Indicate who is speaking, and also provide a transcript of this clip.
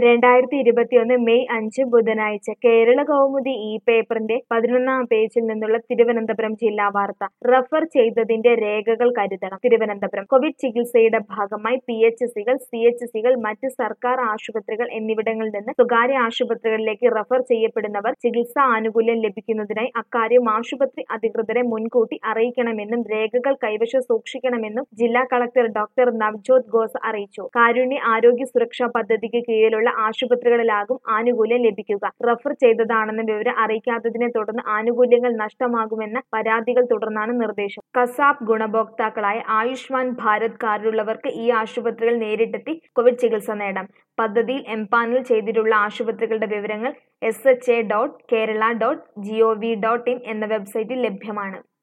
Speaker 1: രണ്ടായിരത്തി ഇരുപത്തിയൊന്ന് മെയ് അഞ്ച് ബുധനാഴ്ച കേരള കൗമുദി ഈ പേപ്പറിന്റെ പതിനൊന്നാം പേജിൽ നിന്നുള്ള തിരുവനന്തപുരം ജില്ലാ വാർത്ത റഫർ ചെയ്തതിന്റെ രേഖകൾ കരുതണം തിരുവനന്തപുരം കോവിഡ് ചികിത്സയുടെ ഭാഗമായി പി എച്ച് സികൾ സി എച്ച് സികൾ മറ്റ് സർക്കാർ ആശുപത്രികൾ എന്നിവിടങ്ങളിൽ നിന്ന് സ്വകാര്യ ആശുപത്രികളിലേക്ക് റഫർ ചെയ്യപ്പെടുന്നവർ ചികിത്സാ ആനുകൂല്യം ലഭിക്കുന്നതിനായി അക്കാര്യം ആശുപത്രി അധികൃതരെ മുൻകൂട്ടി അറിയിക്കണമെന്നും രേഖകൾ കൈവശം സൂക്ഷിക്കണമെന്നും ജില്ലാ കളക്ടർ ഡോക്ടർ നവ്ജോത് ഘോസ് അറിയിച്ചു കാരുണ്യ ആരോഗ്യ സുരക്ഷാ പദ്ധതിക്ക് കീഴിലുള്ള ആശുപത്രികളിലാകും ആനുകൂല്യം ലഭിക്കുക റഫർ ചെയ്തതാണെന്ന വിവരം അറിയിക്കാത്തതിനെ തുടർന്ന് ആനുകൂല്യങ്ങൾ നഷ്ടമാകുമെന്ന പരാതികൾ തുടർന്നാണ് നിർദ്ദേശം കസാബ് ഗുണഭോക്താക്കളായ ആയുഷ്മാൻ ഭാരത് കാർഡുള്ളവർക്ക് ഈ ആശുപത്രികൾ നേരിട്ടെത്തി കോവിഡ് ചികിത്സ നേടാം പദ്ധതിയിൽ എംപാനൽ ചെയ്തിട്ടുള്ള ആശുപത്രികളുടെ വിവരങ്ങൾ S H A dot Kerala dot G O V dot in എന്ന വെബ്സൈറ്റിൽ ലഭ്യമാണ്